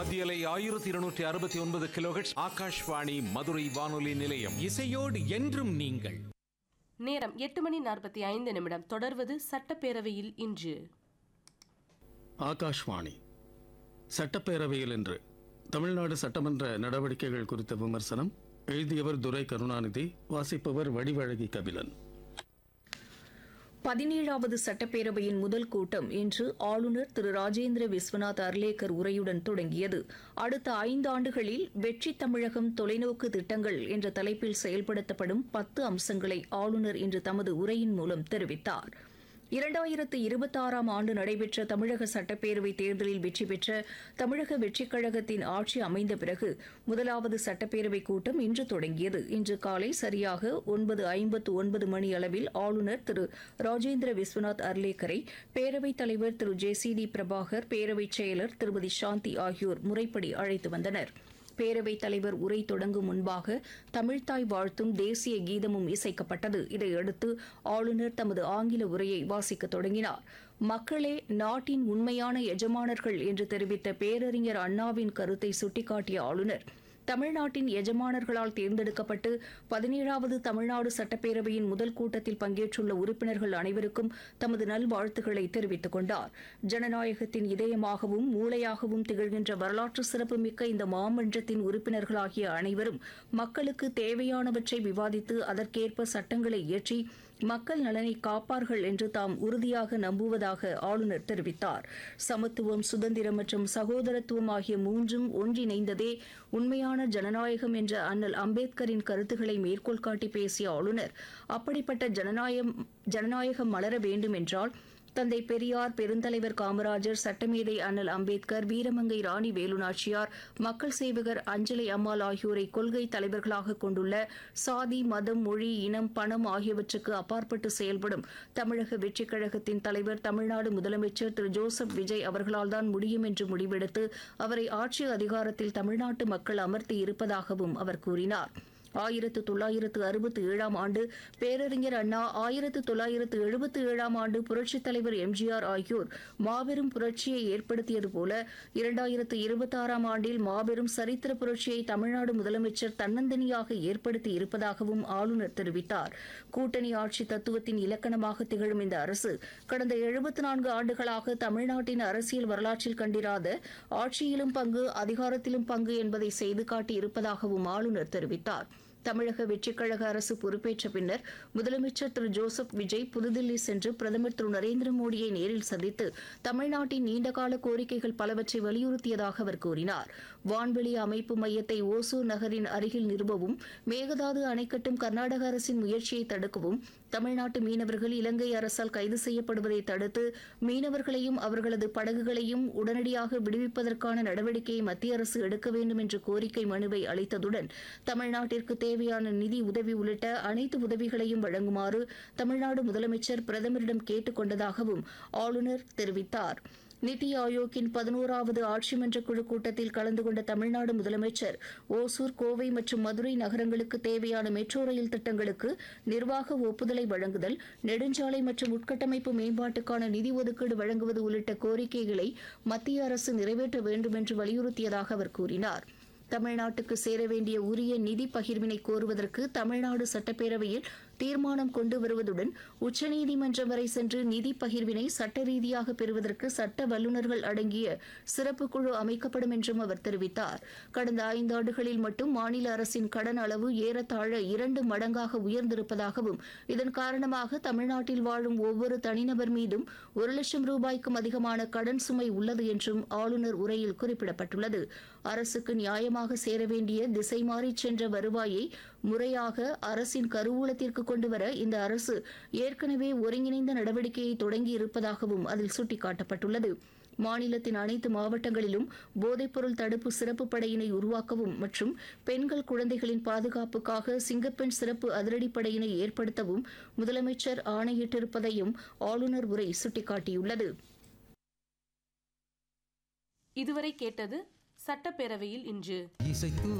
மத்தியலை ஆயிரத்தி இருநூற்றி அறுபத்தி ஒன்பது கிலோஹெட்ஸ் ஆகாஷ்வாணி மதுரை வானொலி நிலையம் இசையோடு என்றும் நீங்கள் நேரம் எட்டு மணி நாற்பத்தி ஐந்து நிமிடம் தொடர்வது சட்டப்பேரவையில் இன்று ஆகாஷ்வாணி சட்டப்பேரவையில் இன்று தமிழ்நாடு சட்டமன்ற நடவடிக்கைகள் குறித்த விமர்சனம் எழுதியவர் துரை கருணாநிதி வாசிப்பவர் வடிவழகி கபிலன் பதினேழாவது சட்டப்பேரவையின் முதல் கூட்டம் இன்று ஆளுநர் திரு ராஜேந்திர விஸ்வநாத் அர்லேக்கர் உரையுடன் தொடங்கியது அடுத்த ஐந்தாண்டுகளில் வெற்றி தமிழகம் தொலைநோக்கு திட்டங்கள் என்ற தலைப்பில் செயல்படுத்தப்படும் பத்து அம்சங்களை ஆளுநர் இன்று தமது உரையின் மூலம் தெரிவித்தார் இரண்டாயிரத்து இருபத்தாறாம் ஆண்டு நடைபெற்ற தமிழக சட்டப்பேரவை தேர்தலில் வெற்றி பெற்ற தமிழக வெற்றிக் கழகத்தின் ஆட்சி அமைந்த பிறகு முதலாவது சட்டப்பேரவை கூட்டம் இன்று தொடங்கியது இன்று காலை சரியாக ஒன்பது ஐம்பத்து ஒன்பது மணி அளவில் ஆளுநர் திரு ராஜேந்திர விஸ்வநாத் அர்லேக்கரை பேரவைத் தலைவர் திரு ஜே சி டி பிரபாகர் பேரவைச் செயலர் திருமதி சாந்தி ஆகியோர் முறைப்படி அழைத்து வந்தனர் பேரவைத் தலைவர் உரை தொடங்கும் முன்பாக தமிழ்த்தாய் வாழ்த்தும் தேசிய கீதமும் இசைக்கப்பட்டது இதையடுத்து ஆளுநர் தமது ஆங்கில உரையை வாசிக்கத் தொடங்கினார் மக்களே நாட்டின் உண்மையான எஜமானர்கள் என்று தெரிவித்த பேரறிஞர் அண்ணாவின் கருத்தை சுட்டிக்காட்டிய ஆளுநர் தமிழ்நாட்டின் எஜமானர்களால் தேர்ந்தெடுக்கப்பட்டு பதினேழாவது தமிழ்நாடு சட்டப்பேரவையின் முதல் கூட்டத்தில் பங்கேற்றுள்ள உறுப்பினர்கள் அனைவருக்கும் தமது நல்வாழ்த்துக்களை தெரிவித்துக் கொண்டார் ஜனநாயகத்தின் இதயமாகவும் மூளையாகவும் திகழ்கின்ற வரலாற்று சிறப்புமிக்க இந்த மாமன்றத்தின் உறுப்பினர்களாகிய அனைவரும் மக்களுக்கு தேவையானவற்றை விவாதித்து அதற்கேற்ப சட்டங்களை இயற்றி மக்கள் நலனை காப்பார்கள் என்று தாம் உறுதியாக நம்புவதாக ஆளுநர் தெரிவித்தார் சமத்துவம் சுதந்திரம் மற்றும் சகோதரத்துவம் ஆகிய மூன்றும் ஒன்றிணைந்ததே உண்மையான ஜனநாயகம் என்ற அண்ணல் அம்பேத்கரின் கருத்துக்களை மேற்கோள் காட்டி பேசிய ஆளுநர் அப்படிப்பட்ட ஜனநாயகம் ஜனநாயகம் மலர வேண்டும் என்றால் தந்தை பெரியார் பெருந்தலைவர் காமராஜர் சட்டமேதை அண்ணல் அம்பேத்கர் வீரமங்கை ராணி வேலுநாச்சியார் மக்கள் சேவகர் அஞ்சலை அம்மாள் ஆகியோரை கொள்கை தலைவர்களாக கொண்டுள்ள சாதி மதம் மொழி இனம் பணம் ஆகியவற்றுக்கு அப்பாற்பட்டு செயல்படும் தமிழக வெற்றிக் கழகத்தின் தலைவர் தமிழ்நாடு முதலமைச்சர் திரு ஜோசப் விஜய் அவர்களால் தான் முடியும் என்று முடிவெடுத்து அவரை ஆட்சி அதிகாரத்தில் தமிழ்நாட்டு மக்கள் அமர்த்தி இருப்பதாகவும் அவர் கூறினார் ஆயிரத்து தொள்ளாயிரத்து அறுபத்தி ஏழாம் ஆண்டு பேரறிஞர் அண்ணா ஆயிரத்து தொள்ளாயிரத்து எழுபத்தி ஏழாம் ஆண்டு புரட்சித் தலைவர் எம்ஜிஆர் ஆகியோர் மாபெரும் புரட்சியை ஏற்படுத்தியது போல இரண்டாயிரத்து இருபத்தாறாம் ஆண்டில் மாபெரும் சரித்திர புரட்சியை தமிழ்நாடு முதலமைச்சர் தன்னந்தனியாக ஏற்படுத்தி இருப்பதாகவும் ஆளுநர் தெரிவித்தார் கூட்டணி ஆட்சி தத்துவத்தின் இலக்கணமாக திகழும் இந்த அரசு கடந்த எழுபத்தி நான்கு ஆண்டுகளாக தமிழ்நாட்டின் அரசியல் வரலாற்றில் கண்டிராத ஆட்சியிலும் பங்கு அதிகாரத்திலும் பங்கு என்பதை செய்து காட்டி இருப்பதாகவும் ஆளுநர் தெரிவித்தார் தமிழக வெற்றிக் கழக அரசு பொறுப்பேற்ற பின்னர் முதலமைச்சர் திரு ஜோசப் விஜய் புதுதில்லி சென்று பிரதமர் திரு நரேந்திர மோடியை நேரில் சந்தித்து தமிழ்நாட்டின் நீண்டகால கோரிக்கைகள் பலவற்றை வலியுறுத்தியதாக அவர் கூறினார் வான்வெளி அமைப்பு மையத்தை ஓசூர் நகரின் அருகில் நிறுவவும் மேகதாது அணை கட்டும் கர்நாடக அரசின் முயற்சியை தடுக்கவும் தமிழ்நாட்டு மீனவர்கள் இலங்கை அரசால் கைது செய்யப்படுவதை தடுத்து மீனவர்களையும் அவர்களது படகுகளையும் உடனடியாக விடுவிப்பதற்கான நடவடிக்கையை மத்திய அரசு எடுக்க வேண்டும் என்ற கோரிக்கை மனுவை அளித்ததுடன் தமிழ்நாட்டிற்கு தேவையான நிதி உதவி உள்ளிட்ட அனைத்து உதவிகளையும் வழங்குமாறு தமிழ்நாடு முதலமைச்சர் பிரதமரிடம் கேட்டுக் கொண்டதாகவும் ஆளுநர் தெரிவித்தார் நிதி ஆயோக்கின் பதினோராவது ஆட்சிமன்ற குழு கூட்டத்தில் கலந்து கொண்ட தமிழ்நாடு முதலமைச்சர் ஓசூர் கோவை மற்றும் மதுரை நகரங்களுக்கு தேவையான மெட்ரோ ரயில் திட்டங்களுக்கு நிர்வாக ஒப்புதலை வழங்குதல் நெடுஞ்சாலை மற்றும் உட்கட்டமைப்பு மேம்பாட்டுக்கான நிதி ஒதுக்கீடு வழங்குவது உள்ளிட்ட கோரிக்கைகளை மத்திய அரசு நிறைவேற்ற வேண்டும் என்று வலியுறுத்தியதாக அவர் கூறினார் தமிழ்நாட்டுக்கு சேர வேண்டிய உரிய நிதி பகிர்வினை கோருவதற்கு தமிழ்நாடு சட்டப்பேரவையில் தீர்மானம் கொண்டு வருவதுடன் உச்சநீதிமன்றம் வரை சென்று நிதி பகிர்வினை சட்ட ரீதியாக பெறுவதற்கு சட்ட வல்லுநர்கள் அடங்கிய சிறப்பு குழு அமைக்கப்படும் என்றும் அவர் தெரிவித்தார் கடந்த ஐந்தாண்டுகளில் மட்டும் மாநில அரசின் கடன் அளவு ஏறத்தாழ இரண்டு மடங்காக உயர்ந்திருப்பதாகவும் இதன் காரணமாக தமிழ்நாட்டில் வாழும் ஒவ்வொரு தனிநபர் மீதும் ஒரு லட்சம் ரூபாய்க்கும் அதிகமான கடன் சுமை உள்ளது என்றும் ஆளுநர் உரையில் குறிப்பிடப்பட்டுள்ளது அரசுக்கு நியாயமாக சேர வேண்டிய திசை மாறிச் சென்ற வருவாயை முறையாக அரசின் கருவூலத்திற்கு கொண்டு வர இந்த அரசு ஏற்கனவே ஒருங்கிணைந்த நடவடிக்கையை தொடங்கி இருப்பதாகவும் அதில் சுட்டிக்காட்டப்பட்டுள்ளது மாநிலத்தின் அனைத்து மாவட்டங்களிலும் போதைப்பொருள் தடுப்பு சிறப்பு படையினை உருவாக்கவும் மற்றும் பெண்கள் குழந்தைகளின் பாதுகாப்புக்காக சிங்கப்பெண் சிறப்பு அதிரடிப்படையினை ஏற்படுத்தவும் முதலமைச்சர் ஆணையிட்டிருப்பதையும் ஆளுநர் உரை சுட்டிக்காட்டியுள்ளது இதுவரை கேட்டது சட்டப்பேரவையில் இன்று இசைத்து